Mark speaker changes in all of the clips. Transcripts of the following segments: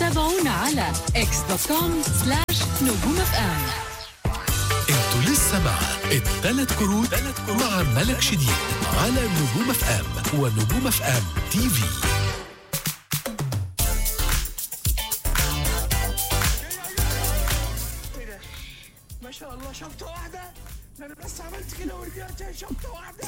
Speaker 1: تابعونا على اكس دوت كوم سلاش نجوم اف ام
Speaker 2: انتوا لسه مع الثلاث كروت مع ملك شديد على نجوم اف ام ونجوم اف ام تي في
Speaker 3: ما شاء الله شفطة واحدة ده انا بس عملت كده ورجعت شفطة واحدة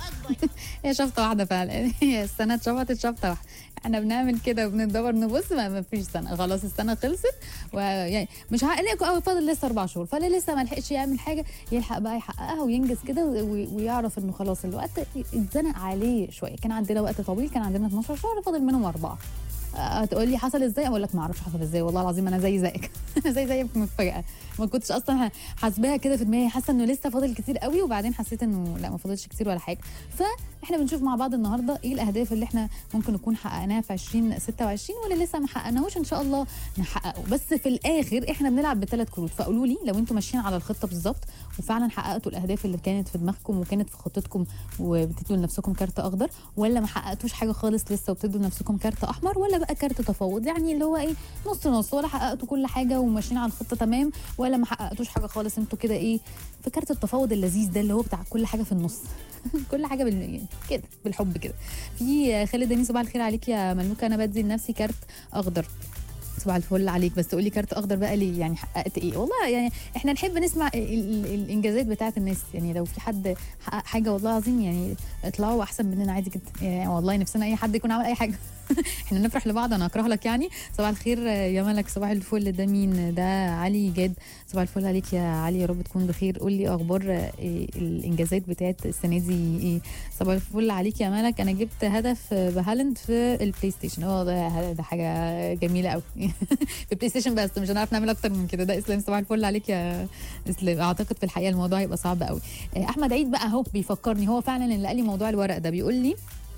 Speaker 4: هي شفطه واحده فعلا هي السنه اتشفطت شفطه واحده احنا بنعمل كده وبندور نبص ما ما فيش سنه خلاص السنه خلصت ويعني مش هقلقكم قوي فاضل لسه اربع شهور فاللي لسه ما لحقش يعمل حاجه يلحق بقى يحققها وينجز كده و- ويعرف انه خلاص الوقت اتزنق عليه شويه كان عندنا وقت طويل كان عندنا 12 شهر فاضل منهم اربعه هتقول لي حصل ازاي اقول لك ما اعرفش حصل ازاي والله العظيم انا زي زيك انا زي زيك متفاجئه ما كنتش اصلا حاسباها كده في دماغي حاسه انه لسه فاضل كتير قوي وبعدين حسيت انه لا ما فاضلش كتير ولا حاجه فاحنا بنشوف مع بعض النهارده ايه الاهداف اللي احنا ممكن نكون حققناها في 2026 واللي لسه ما حققناهوش ان شاء الله نحققه بس في الاخر احنا بنلعب بثلاث كروت فقولوا لي لو انتم ماشيين على الخطه بالظبط وفعلا حققتوا الاهداف اللي كانت في دماغكم وكانت في خطتكم وبتدوا لنفسكم كارت اخضر ولا ما حققتوش حاجه خالص لسه وبتدوا لنفسكم كارت احمر ولا بقى كارت تفاوض يعني اللي هو ايه نص نص ولا حققتوا كل حاجه وماشيين على الخطه تمام ولا ما حققتوش حاجه خالص انتوا كده ايه في كارت التفاوض اللذيذ ده اللي هو بتاع كل حاجه في النص كل حاجه بال... كده بالحب كده في خالد داني صباح الخير عليك يا ملوكه انا بدي لنفسي كارت اخضر صباح الفل عليك بس تقولي كارت اخضر بقى ليه يعني حققت ايه والله يعني احنا نحب نسمع ال- ال- الانجازات بتاعت الناس يعني لو في حد حقق حاجه والله العظيم يعني اطلعوا احسن مننا عادي جدا يعني والله نفسنا اي حد يكون عمل اي حاجه احنا نفرح لبعض انا اكره لك يعني صباح الخير يا ملك صباح الفل ده مين ده علي جاد صباح الفل عليك يا علي يا رب تكون بخير قول لي اخبار إيه الانجازات بتاعت السنه دي ايه صباح الفل عليك يا ملك انا جبت هدف بهالاند في البلاي ستيشن اه ده ده حاجه جميله قوي في البلاي ستيشن بس مش هنعرف نعمل اكتر من كده ده اسلام صباح الفل عليك يا اسلام اعتقد في الحقيقه الموضوع هيبقى صعب قوي احمد عيد بقى اهو بيفكرني هو فعلا اللي قال لي موضوع الورق ده بيقول لي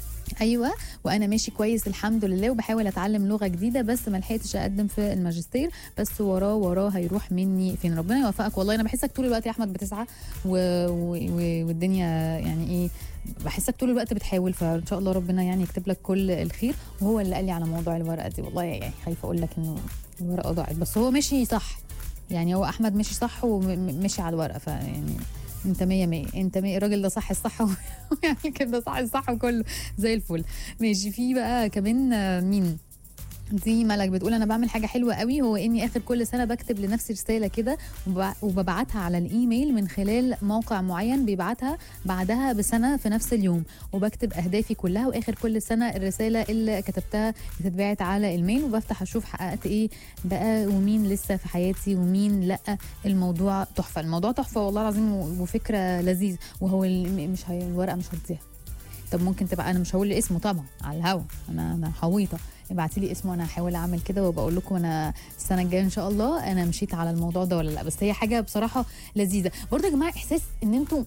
Speaker 4: ايوه وانا ماشي كويس الحمد لله وبحاول اتعلم لغه جديده بس ما لحقتش اقدم في الماجستير بس وراه وراه هيروح مني فين ربنا يوفقك والله انا بحسك طول الوقت يا احمد بتسعى و... و... و... والدنيا يعني ايه بحسك طول الوقت بتحاول فان شاء الله ربنا يعني يكتب لك كل الخير وهو اللي قال لي على موضوع الورقه دي والله يعني خايفه اقول لك انه الورقه ضاعت بس هو ماشي صح يعني هو احمد ماشي صح ومشي على الورقه فيعني انت مية مية انت مية الراجل ده صح الصح يعني كده صح الصح وكله زي الفل ماشي في بقى كمان آه، مين دي ملك بتقول انا بعمل حاجه حلوه قوي هو اني اخر كل سنه بكتب لنفسي رساله كده وب- وببعتها على الايميل من خلال موقع معين بيبعتها بعدها بسنه في نفس اليوم وبكتب اهدافي كلها واخر كل سنه الرساله اللي كتبتها بتتبعت على الميل وبفتح اشوف حققت ايه بقى ومين لسه في حياتي ومين لا الموضوع تحفه الموضوع تحفه والله العظيم و- وفكره لذيذ وهو ال- مش هي الورقه مش هتضيع طب ممكن تبقى انا مش هقول لي اسمه طبعا على الهوا انا انا حويطه ابعتي لي اسمه انا هحاول اعمل كده وبقول لكم انا السنه الجايه ان شاء الله انا مشيت على الموضوع ده ولا لا بس هي حاجه بصراحه لذيذه برضه يا جماعه احساس ان انتوا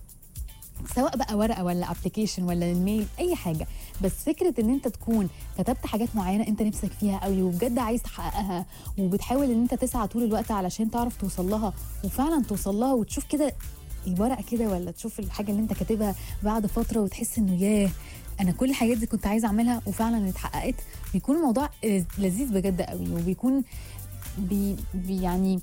Speaker 4: سواء بقى ورقه ولا ابلكيشن ولا الميل اي حاجه بس فكره ان انت تكون كتبت حاجات معينه انت نفسك فيها قوي وبجد عايز تحققها وبتحاول ان انت تسعى طول الوقت علشان تعرف توصل لها وفعلا توصل لها وتشوف كده الورقه كده ولا تشوف الحاجه اللي انت كاتبها بعد فتره وتحس انه ياه انا كل الحاجات دي كنت عايزه اعملها وفعلا اتحققت بيكون الموضوع لذيذ بجد قوي وبيكون بي بي يعني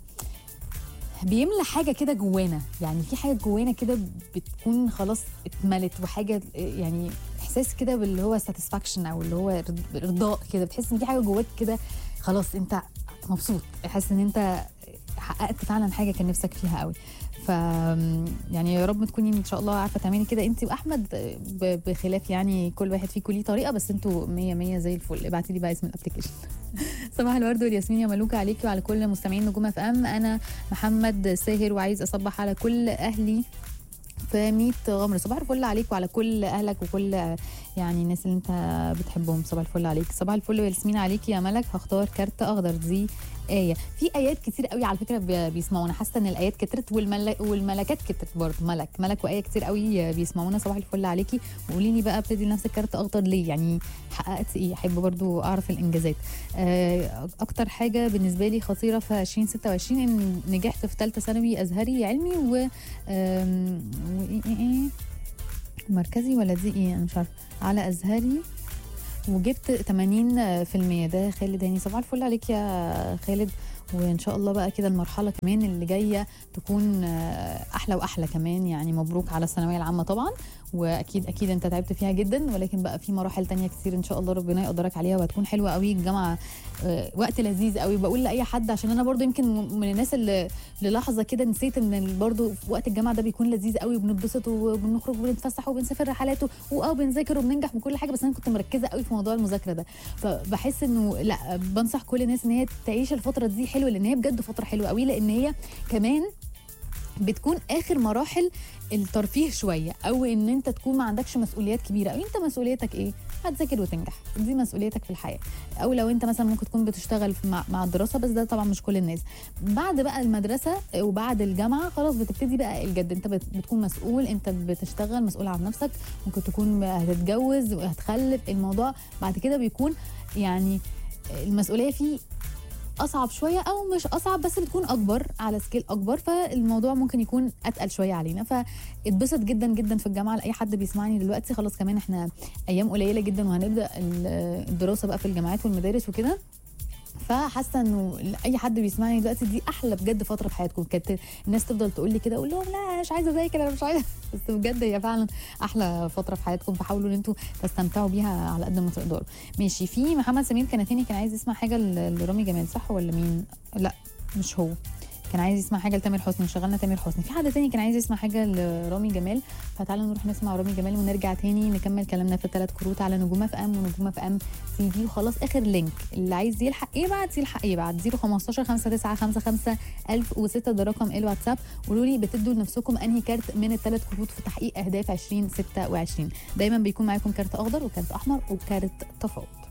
Speaker 4: بيملى حاجه كده جوانا يعني في حاجه جوانا كده بتكون خلاص اتملت وحاجه يعني احساس كده باللي هو ساتسفاكشن او اللي هو رض- رضاء كده بتحس ان في حاجه جواك كده خلاص انت مبسوط حاسس ان انت حققت فعلا حاجه كان نفسك فيها قوي ف يعني يا رب تكوني ان شاء الله عارفه تعملي كده انت واحمد ب- بخلاف يعني كل واحد فيكم ليه طريقه بس انتوا 100 100 زي الفل ابعتي لي بقى اسم الابلكيشن صباح الورد والياسمين يا ملوكه عليكي وعلى كل مستمعين نجوم اف ام انا محمد ساهر وعايز اصبح على كل اهلي في 100 غمر صباح الفل عليك وعلى كل اهلك وكل يعني الناس اللي انت بتحبهم صباح الفل عليك صباح الفل والياسمين عليك يا ملك هختار كارت اخضر دي آية في آيات كتير قوي على فكرة بي- بيسمعونا حاسة إن الآيات كترت والمل... والملكات كترت برضه ملك ملك وآية كتير قوي بيسمعونا صباح الفل عليكي وقولي لي بقى ابتدي لنفسك كارت أخضر ليه يعني حققت إيه أحب برضه أعرف الإنجازات آه، أكتر حاجة بالنسبة لي خطيرة في 2026 إن نجحت في ثالثة ثانوي أزهري علمي و آم، وإيه إيه إيه مركزي ولا دي إيه أنا مش عارفة على أزهري وجبت 80% ده خالد هاني صباح الفل عليك يا خالد وان شاء الله بقى كده المرحله كمان اللي جايه تكون آه، احلى واحلى كمان يعني مبروك على الثانويه العامه طبعا واكيد اكيد انت تعبت فيها جدا ولكن بقى في مراحل تانية كتير ان شاء الله ربنا يقدرك عليها وهتكون حلوه قوي الجامعه آه، وقت لذيذ قوي بقول لاي حد عشان انا برضو يمكن من الناس اللي للحظه كده نسيت ان برضو وقت الجامعه ده بيكون لذيذ قوي وبنتبسط وبنخرج وبنتفسح وبنسافر رحلات و- واه بنذاكر وبننجح وكل حاجه بس انا كنت مركزه قوي في موضوع المذاكره ده فبحس انه لا بنصح كل الناس ان هي تعيش الفتره دي حلوه لان هي بجد فتره حلوه قوي لان هي كمان بتكون اخر مراحل الترفيه شويه او ان انت تكون ما عندكش مسؤوليات كبيره او انت مسؤوليتك ايه هتذاكر وتنجح دي مسؤوليتك في الحياه او لو انت مثلا ممكن تكون بتشتغل في- مع, مع الدراسه بس ده طبعا مش كل الناس بعد بقى المدرسه وبعد الجامعه خلاص بتبتدي بقى الجد انت بت- بتكون مسؤول انت بتشتغل مسؤول عن نفسك ممكن تكون هتتجوز وهتخلف الموضوع بعد كده بيكون يعني المسؤوليه فيه اصعب شويه او مش اصعب بس بتكون اكبر على سكيل اكبر فالموضوع ممكن يكون اتقل شويه علينا فاتبسط جدا جدا في الجامعه لاي حد بيسمعني دلوقتي خلاص كمان احنا ايام قليله جدا وهنبدا ال- الدراسه بقى في الجامعات والمدارس وكده فحاسه انه اي حد بيسمعني دلوقتي دي احلى بجد فتره في حياتكم كانت الناس تفضل تقول لي كده اقول لهم لا أنا مش عايزه اذاكر انا مش عايزه بس بجد هي فعلا احلى فتره في حياتكم فحاولوا ان انتوا تستمتعوا بيها على قد ما تقدروا ماشي في محمد سمير كنتيني كان عايز يسمع حاجه ل- لرامي جمال صح ولا مين لا مش هو كان عايز يسمع حاجه لتامر حسني شغلنا تامر حسني في حد تاني كان عايز يسمع حاجه لرامي جمال فتعالوا نروح نسمع رامي جمال ونرجع تاني نكمل كلامنا في الثلاث كروت على نجوم اف ام ونجوم اف ام سي دي وخلاص اخر لينك اللي عايز يلحق يبعت يلحق يبعت 015 5955 1006 ده رقم الواتساب قولوا لي بتدوا لنفسكم انهي كارت من الثلاث كروت في تحقيق اهداف 2026 دايما بيكون معاكم كارت اخضر وكارت احمر وكارت تفاوض